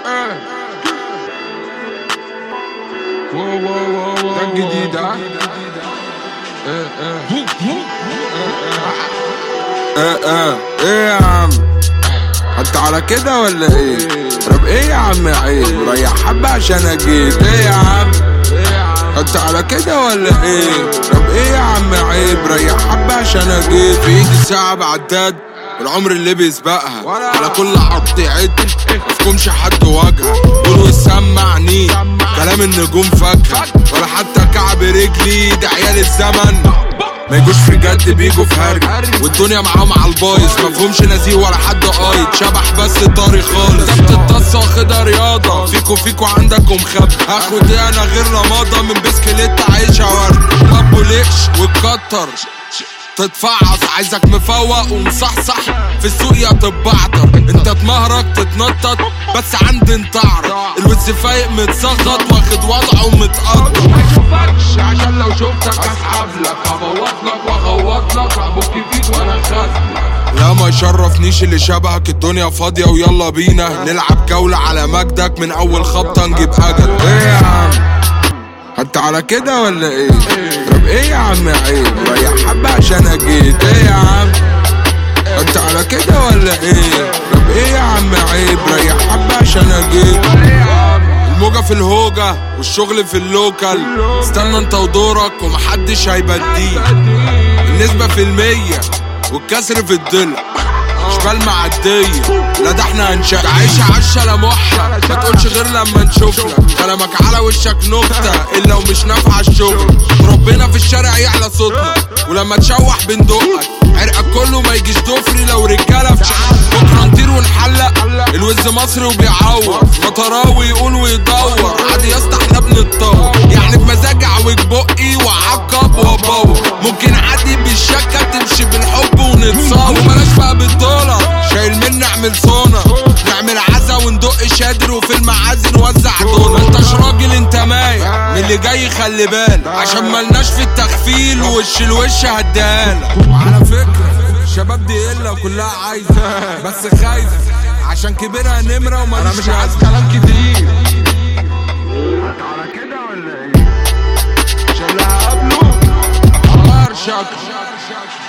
ده الجديد ها ايه ايه ايه يا عم انت على كده ولا ايه طب ايه يا عم عيب ريح حبة عشان اجيت ايه يا عم انت على كده ولا ايه طب ايه يا عم عيب ريح حبة عشان اجيت في ايدي ساعة بعداد العمر اللي بيسبقها على كل عبط عد مفهومش حد وجهها قولوا سمعني كلام النجوم فاكهة ولا حتى كعب رجلي ده عيال الزمن ما يجوش في جد بيجوا في هرج والدنيا معاهم على البايظ مفهومش نزيه ولا حد قايد شبح بس طاري خالص الطاسة واخدها رياضة فيكو فيكو عندكم خب هاخد ايه انا غير رمادة من بسكليت عايشة ورد ما بوليكش وتكتر تتفعص عايزك مفوق ومصحصح في السوق يا تبعتر انت تمهرك تتنطط بس عندي انتعر الوز فايق متصغط واخد وضعه متقطع ما اشوفكش عشان لو شفتك اسحب لك هبوط لك واغوط لك ابوك فيك وانا خاف لا ما يشرفنيش اللي شبهك الدنيا فاضية ويلا بينا نلعب جولة على مجدك من أول خبطة نجيب أجل إيه يا عم انت على كده ولا ايه؟ طب ايه يا عم عيب ريح حبة عشان اجيت ايه يا عم؟ انت على كده ولا ايه؟ طب ايه يا عم عيب ريح حبة عشان اجيت الموجة في الهوجة والشغل في اللوكال استنى انت ودورك ومحدش هيبديك النسبة في المية والكسر في الضلع شمال معدية لا ده احنا هنشق عيشة عشة لا محة ما تقولش غير لما نشوفك كلامك على وشك نكتة الا ومش نافعة الشغل ربنا في الشارع يعلى صوتنا ولما تشوح بندقك عرقك كله ما يجيش ضفري لو رجالة في شعر بكرة نطير ونحلق الوز مصري وبيعور مطراوي يقول ويدور عادي يا اسطى احنا بنتطور يعني بمزاج اعوج بقي واعقب وابور ممكن عادي بالشكة تمشي بالحب ونتصور وبلاش بقى بالدولار شايل مني نعمل صونا نعمل عزا وندق شادر وفي المعازي نوزع دول ما انتش راجل انت مايع من اللي جاي خلي بالك عشان ملناش في التخفيل وش الوش هديهالك وعلى فكرة الشباب دي قلة كلها عايزة بس خايفة عشان كبرها نمرة وما انا مش عايز كلام كتير على كده ولا ايه؟ عشان اللي هقابله هغير شكل